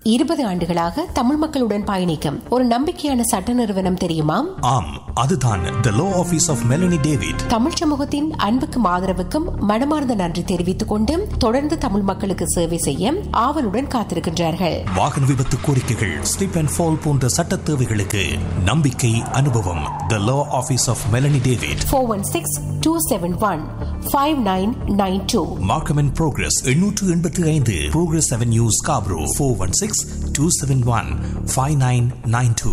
இருபது ஆண்டுகளாக தமிழ் மக்களுடன் பயணிக்கும் ஒரு நம்பிக்கையான சட்ட நிறுவனம் தெரியுமா ஆம் அதுதான் the law office of Melanie David Tamil சமூகத்தின் அன்புக்கும் ஆதரவுக்கும் மனமார்ந்த நன்றி தெரிவித்துக் கொண்டு தொடர்ந்து தமிழ் மக்களுக்கு சேவை செய்ய ஆவலுடன் காத்திருக்கின்றார்கள் வாகன விபத்து கோரிக்கைகள் ஸ்லிப் அண்ட் ஃபால் போன்ற சட்ட தேவைகளுக்கு நம்பிக்கை அனுபவம் the law office of Melanie David four one six two seven one five nine nine two Markham and Progress எண்ணூற்று எண்பத்தி ஐந்து Progress Avenue Scarborough four one six two seven one five nine nine two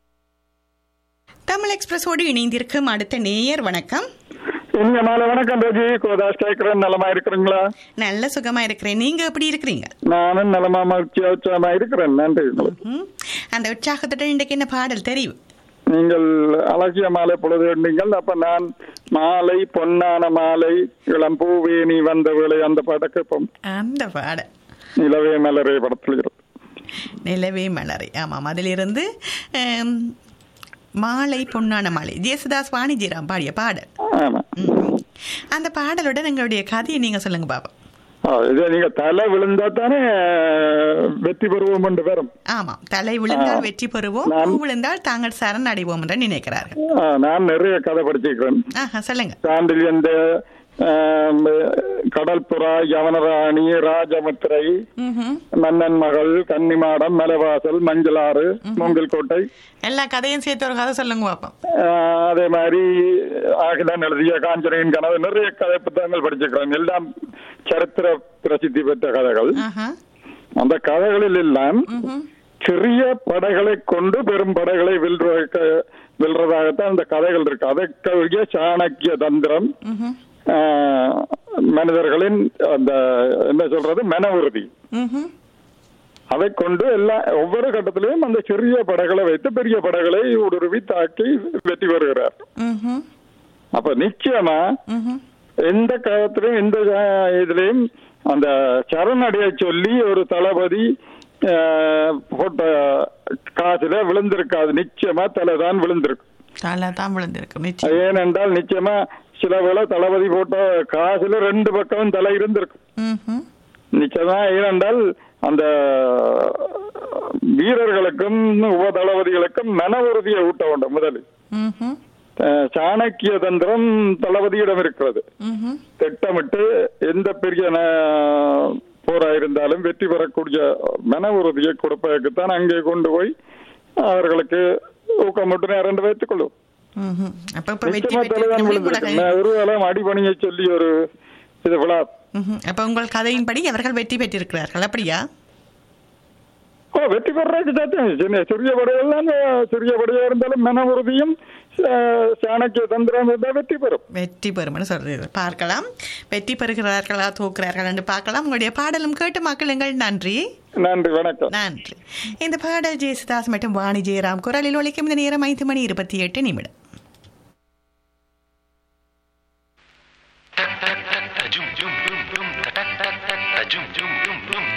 Tamil எக்ஸ்பிரஸோடு இணைந்திருக்கும் அடுத்த நேயர் வணக்கம் இங்க மாலை வணக்கம் ரஜி கோதாஸ் கேட்கிறேன் நலமா இருக்கிறீங்களா நல்ல சுகமா இருக்கிறேன் நீங்க எப்படி இருக்கிறீங்க நானும் நலமா மகிழ்ச்சியா உற்சாகமா இருக்கிறேன் நன்றி உங்களுக்கு ம்? அந்த உற்சாகத்துடன் இன்றைக்கு என்ன பாடல் தெரியும் நீங்கள் அழகிய மாலை பொழுது நீங்கள் அப்ப நான் மாலை பொன்னான மாலை இளம் பூவேணி வந்த வேளை அந்த பாட்டை கேட்போம் அந்த பாடல் நிலவே மலரே படத்தில் இருக்கு. நிலவே மலரை ஆமாம் அதிலிருந்து ஆம், மாலை பொன்னான மாலை ஜேசுதாஸ் வாணிஜிராம் பாடிய பாடல் ஆமா ம். அந்த பாடலுடன் எங்களுடைய கதையை நீங்க சொல்லுங்க பாப்பா ஆ, இது நீங்க தலை விழுந்தா தானே வெற்றி பெறுவோம் என்று வரும் ஆமாம் தலை விழுந்தால் ஆ. வெற்றி பெறுவோம் நான்- பூ விழுந்தால் தாங்கள் சரண் அடைவோம் என்று நினைக்கிறார்கள் ஆ, நான் நிறைய கதை படிச்சிருக்கிறேன் ஆஹா சொல்லுங்க சாண்டில் எந்த ஆம், கடல் புறா யவனராணி ராஜமுத்திரை ம்ஹும். மன்னன் மகள் கன்னிமாடம் மலைவாசல் மஞ்சளாறு மூங்கில் கோட்டை எல்லா கதையும் சேர்த்து ஒரு கதை சொல்லுங்க பாப்போம் ஆஹ் அதே மாதிரி ஆகிலான் எழுதிய காஞ்சனையின் கனவு நிறைய கதை புத்தகங்கள் படிச்சிருக்கிறேன் எல்லாம் சரித்திர பிரசித்தி பெற்ற கதைகள் ஆஹா அந்த கதைகளில் எல்லாம் ம்ஹும். சிறிய படைகளை கொண்டு பெரும் படைகளை வெல்ற வெல்றதாகத்தான் அந்த கதைகள் இருக்கு அதற்குரிய சாணக்கிய தந்திரம் ம்ஹும். ஆஹ் மனிதர்களின் அந்த என்ன சொல்றது மன உறுதி ம்ஹும். அதை கொண்டு எல்லா ஒவ்வொரு கட்டத்திலையும் அந்த சிறிய படைகளை வைத்து பெரிய படைகளை ஊடுருவி தாக்கி வெற்றி பெறுகிறார் ம்ஹும். அப்ப நிச்சயமா ம்ஹும். எந்த காலத்திலும் எந்த அஹ், இதுலயும் அந்த சரணடைய சொல்லி ஒரு தளபதி அஹ், போட்ட காசுல விழுந்திருக்காது நிச்சயமா தலைதான் விழுந்திருக்கு தலை தான் விழுந்திருக்கு நிச்சயம் ஏனென்றால் நிச்சயமா சில வேளை தளபதி போட்ட காசுல ரெண்டு பக்கமும் தலை இருந்திருக்கு ம்ஹும். நிச்சயமா ஏனென்றால் அந்த வீரர்களுக்கும் உப தளபதிகளுக்கும் மன உறுதியை ஊட்ட வேண்டும் முதலில் ம்ஹும். அஹ், சாணக்கிய தந்திரம் தளபதியிடம் இருக்கிறது ம்ஹும். திட்டமிட்டு எந்த பெரிய ந- போரா இருந்தாலும் வெற்றி பெறக்கூடிய மன உறுதியை கொடுப்பதற்குத்தான் அங்கே கொண்டு போய் அவர்களுக்கு ஊக்கமிட்டு நேரம் வைத்துக் கொள்ளும் ம்ஹும். அப்ப இப்ப வெற்றி நிச்சயமா பெற்று தலைதான் உங்கள் விழுந்திருக்கு கதை- நான் ஒரு வேளை அடிபணியை சொல்லி ஒரு இது விழா ம்ஹும். அப்ப உங்கள் கதையின்படி அவர்கள் வெற்றி பெற்றிருக்கிறார்கள் அப்படியா ஓ வெற்றி பெறதுக்கு சாத்தியம் சின்ன சிறிய படையெல்லாம் சிறிய படையா இருந்தாலும் மன உறுதியும் அஹ், சாணக்கிய தந்திரம் இருந்தால் வெற்றி பெறும் வெற்றி பெறும்னு சொல்றது பார்க்கலாம் வெற்றி பெறுகிறார்களா தோக்குறார்கள் என்று பார்க்கலாம் உங்களுடைய பாடலும் கேட்டு மக்களுங்கள் நன்றி நன்றி வணக்கம் நன்றி இந்த பாடல் ஜெயசுதாஸ் மற்றும் வாணி ஜெயராம் குரலில் ஒழிக்கும் இந்த நேரம் ஐந்து மணி இருபத்தி எட்டு நிமிடம்